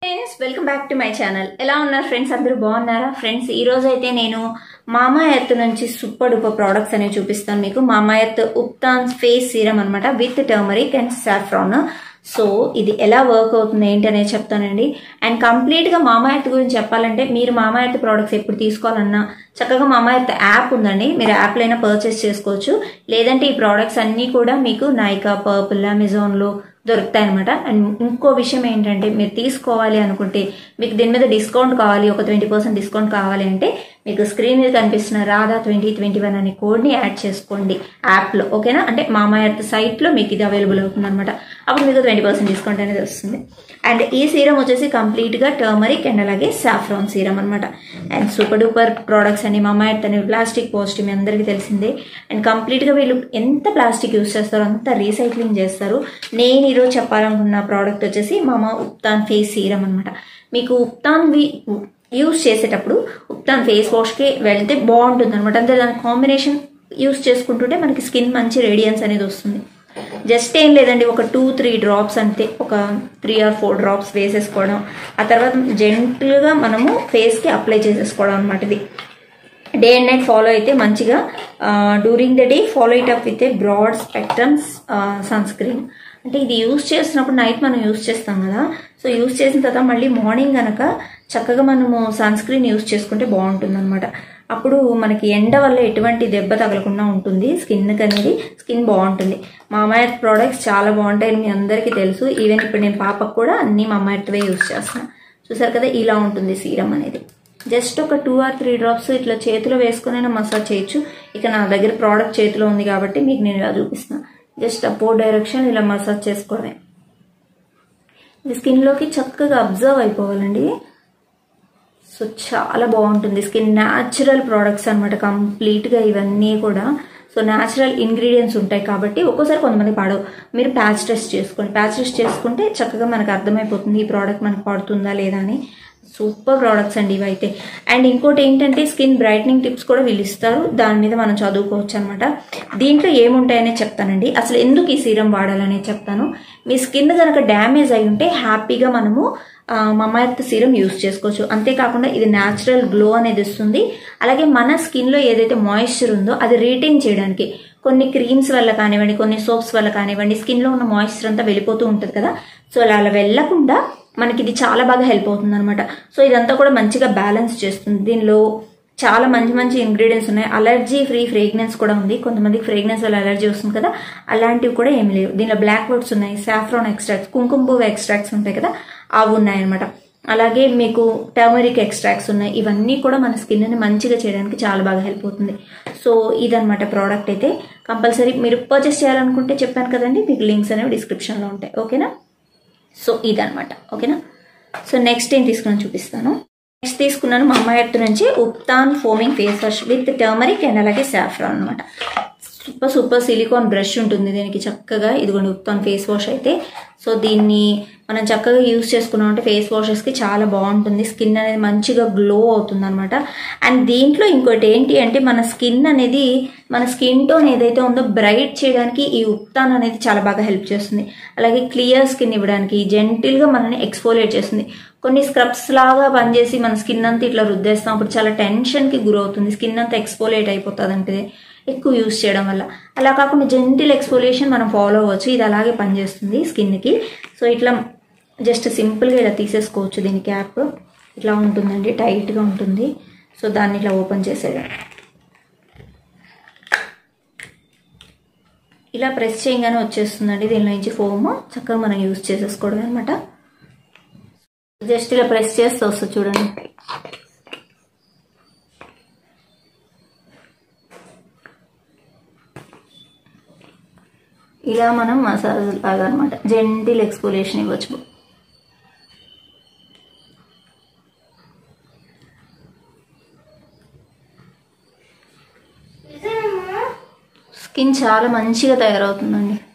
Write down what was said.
friends welcome back to my channel ఎలా ఉన్నారు friends అందరూ బాగున్నారా ఫ్రెండ్స్ ఈ రోజు అయితే నేను మామా ఎర్త్ నుంచి సూపర్ డూపర్ ప్రోడక్ట్స్ అనేవి చూపిస్తాను మీకు Mamaearth ubtan face serum అనమాట with turmeric and saffron so ఇది ఎలా వర్క్ అవుతుంది ఏంటి అనేది చెప్తానండి అండ్ కంప్లీట్గా మామా ఎర్త్ గురించి చెప్పాలంటే మీరు మామా ఎర్త్ ప్రోడక్ట్స్ ఎప్పుడు తీసుకోవాలన్నా చక్కగా మామా ఎర్త్ యాప్ ఉందండి మీరు యాప్లో అయినా పర్చేస్ చేసుకోవచ్చు లేదంటే ఈ ప్రోడక్ట్స్ అన్నీ కూడా మీకు నైకా పర్పుల్ అమెజాన్లో దొరుకుతాయి అనమాట అండ్ ఇంకో విషయం ఏంటంటే మీరు తీసుకోవాలి అనుకుంటే మీకు దీని మీద డిస్కౌంట్ కావాలి ఒక ట్వంటీ పర్సెంట్ డిస్కౌంట్ కావాలి అంటే మీకు స్క్రీన్ మీద కనిపిస్తున్న రాధా ట్వంటీ ట్వంటీ వన్ అనే కోడ్ని యాడ్ చేసుకోండి యాప్లో ఓకేనా అంటే మామా ఎర్త్ సైట్లో మీకు ఇది అవైలబుల్ అవుతుంది అనమాట అప్పుడు మీకు ట్వంటీ పర్సెంట్ డిస్కౌంట్ అనేది వస్తుంది అండ్ ఈ సీరం వచ్చేసి కంప్లీట్గా టర్మరిక్ అండ్ అలాగే సాఫ్రాన్ సీరం అనమాట అండ్ సూపర్ డూపర్ ప్రోడక్ట్స్ అని మామా ఎర్త్ అనేవి ప్లాస్టిక్ పాజిటివ్ మీ అందరికీ తెలిసిందే అండ్ కంప్లీట్గా వీళ్ళు ఎంత ప్లాస్టిక్ యూస్ చేస్తారో అంత రీసైక్లింగ్ చేస్తారు నేను ఈరోజు చెప్పాలనుకున్న ప్రోడక్ట్ వచ్చేసి మామా ఉప్తాన్ ఫేస్ సీరం అనమాట మీకు ఉప్తాన్ వి యూస్ చేసేటప్పుడు ఉప్తాన్ ఫేస్ వాష్కి వెళ్తే బాగుంటుంది అనమాట అంతే దాని కాంబినేషన్ యూస్ చేసుకుంటుంటే మనకి స్కిన్ మంచి రేడియన్స్ అనేది వస్తుంది జస్ట్ ఏం లేదండి ఒక టూ త్రీ డ్రాప్స్ అంతే ఒక త్రీ ఆర్ ఫోర్ డ్రాప్స్ వేసేసుకోవడం ఆ తర్వాత జెంటల్గా మనము ఫేస్కి అప్లై చేసేసుకోవడం అనమాట ఇది డే అండ్ నైట్ ఫాలో అయితే మంచిగా during the day follow it up with a broad spectrums sunscreen అంటే ఇది యూస్ చేసినప్పుడు నైట్ మనం యూస్ చేస్తాం కదా సో యూస్ చేసిన తర్వాత మళ్ళీ మార్నింగ్ కనుక చక్కగా మనము సన్ స్క్రీన్ యూస్ చేసుకుంటే బాగుంటుంది అనమాట అప్పుడు మనకి ఎండ వల్ల ఎటువంటి దెబ్బ తగలకుండా ఉంటుంది స్కిన్కి అనేది స్కిన్ బాగుంటుంది మామాయర్త్ ప్రోడక్ట్స్ చాలా బాగుంటాయని మీ అందరికీ తెలుసు ఈవెన్ ఇప్పుడు నేను పాపకు కూడా అన్ని మామాయర్త్వే యూస్ చేస్తున్నాను చూసారు కదా ఇలా ఉంటుంది సీరం అనేది జస్ట్ ఒక టూ ఆర్ త్రీ డ్రాప్స్ ఇట్లా చేతిలో వేసుకునైనా మసాజ్ చేయొచ్చు ఇక నా దగ్గర ప్రోడక్ట్ చేతిలో ఉంది కాబట్టి మీకు నేను ఇలా చూపిస్తున్నాను జస్ట్ అపో డైరెక్షన్ ఇలా మసాజ్ చేసుకోవడమే ఇది స్కిన్లోకి చక్కగా అబ్జర్వ్ అయిపోవాలండి సో చాలా బాగుంటుంది స్కిన్ న్యాచురల్ ప్రోడక్ట్స్ అనమాట కంప్లీట్గా ఇవన్నీ కూడా సో న్యాచురల్ ఇంగ్రీడియంట్స్ ఉంటాయి కాబట్టి ఒక్కోసారి కొంతమంది పాడవు మీరు ప్యాచ్ టెస్ట్ చేసుకోండి ప్యాచ్ టెస్ట్ చేసుకుంటే చక్కగా మనకు అర్థమైపోతుంది ఈ ప్రోడక్ట్ మనకు పడుతుందా లేదా అని సూపర్ ప్రోడక్ట్స్ అండి ఇవైతే అండ్ ఇంకోటి ఏంటంటే స్కిన్ బ్రైట్నింగ్ టిప్స్ కూడా వీళ్ళు ఇస్తారు దాని మీద మనం చదువుకోవచ్చు అనమాట దీంట్లో ఏముంటాయనే చెప్తానండి అసలు ఎందుకు ఈ సీరం వాడాలనే చెప్తాను మీ స్కిన్ కనుక డ్యామేజ్ అయి ఉంటే హ్యాపీగా మనము మమాయర్త్ సీరం యూస్ చేసుకోవచ్చు అంతేకాకుండా ఇది న్యాచురల్ గ్లో అనేది ఇస్తుంది అలాగే మన స్కిన్లో ఏదైతే మాయిశ్చర్ ఉందో అది రీటైన్ చేయడానికి కొన్ని క్రీమ్స్ వల్ల కానివ్వండి కొన్ని సోప్స్ వల్ల కానివ్వండి స్కిన్లో ఉన్న మాయిశ్చర్ అంతా వెళ్ళిపోతూ ఉంటుంది కదా సో అలా అలా వెళ్లకుండా మనకి ఇది చాలా బాగా హెల్ప్ అవుతుంది అనమాట సో ఇదంతా కూడా మంచిగా బ్యాలెన్స్ చేస్తుంది దీనిలో చాలా మంచి మంచి ఇంగ్రీడియంట్స్ ఉన్నాయి అలర్జీ ఫ్రీ ఫ్రేగ్రెన్స్ కూడా ఉంది కొంతమందికి ఫ్రేగ్రెన్స్ వల్ల అలర్జీ వస్తుంది కదా అలాంటివి కూడా ఏమి లేవు దీనిలో బ్లాక్ వర్డ్స్ ఉన్నాయి సాఫ్రాన్ ఎక్స్ట్రాక్ట్స్ కుంకుమ పువ్వు ఎక్స్ట్రాక్ట్స్ ఉంటాయి కదా అవి ఉన్నాయన్నమాట అలాగే మీకు టర్మరిక్ ఎక్స్ట్రాక్ట్స్ ఉన్నాయి ఇవన్నీ కూడా మన స్కిన్ని మంచిగా చేయడానికి చాలా బాగా హెల్ప్ అవుతుంది సో ఇదనమాట ప్రోడక్ట్ అయితే కంపల్సరీ మీరు పర్చేస్ చేయాలనుకుంటే చెప్పాను కదండి మీకు లింక్స్ అనేవి డిస్క్రిప్షన్లో ఉంటాయి ఓకేనా సో ఇదనమాట ఓకేనా సో నెక్స్ట్ ఏం తీసుకున్నాను చూపిస్తాను నెక్స్ట్ తీసుకున్నాను మా అమ్మాయి ఎత్తు నుంచి ubtan foaming face wash with turmeric and అలాగే సాఫ్రాన్ అనమాట సూపర్ సూపర్ సిలికాన్ బ్రష్ ఉంటుంది దీనికి చక్కగా ఇదిగోండి ఉప్తాన్ ఫేస్ వాష్ అయితే సో దీన్ని మనం చక్కగా యూస్ చేసుకున్నాం అంటే ఫేస్ వాషెస్కి చాలా బాగుంటుంది స్కిన్ అనేది మంచిగా గ్లో అవుతుంది అనమాట అండ్ దీంట్లో ఇంకోటి ఏంటి అంటే మన స్కిన్ అనేది మన స్కిన్ టోన్ ఏదైతే ఉందో బ్రైట్ చేయడానికి ఈ ఉప్తాన్ అనేది చాలా బాగా హెల్ప్ చేస్తుంది అలాగే క్లియర్ స్కిన్ ఇవ్వడానికి జెంటిల్గా మనల్ని ఎక్స్ఫోలియేట్ చేస్తుంది కొన్ని స్క్రబ్స్ లాగా పనిచేసి మన స్కిన్ అంతా ఇట్లా రుద్దేస్తాం అప్పుడు చాలా టెన్షన్కి గురవుతుంది స్కిన్ అంతా ఎక్స్ఫోలియేట్ అయిపోతుంది అంటే ఎక్కువ యూస్ చేయడం వల్ల అలా కాకుండా జెంటిల్ ఎక్స్ఫోలియేషన్ మనం ఫాలో అవ్వచ్చు ఇది అలాగే పనిచేస్తుంది స్కిన్కి సో ఇట్లా జస్ట్ సింపుల్గా ఇలా తీసేసుకోవచ్చు దీని క్యాప్ ఇట్లా ఉంటుందండి టైట్గా ఉంటుంది సో దాన్ని ఇట్లా ఓపెన్ చేసేయడం ఇలా ప్రెస్ చేయగానే వచ్చేస్తుందండి దీనిలో నుంచి ఫోమ్ చక్కగా మనం యూస్ చేసేసుకోవడం అనమాట జస్ట్ ఇలా ప్రెస్ చేస్తే వస్తుంది చూడండి ఇలా మనం మసాజ్ లాగా అనమాట జెంటిల్ ఎక్స్పోలేషన్ ఇవ్వచ్చు స్కిన్ చాలా మంచిగా తయారవుతుందండి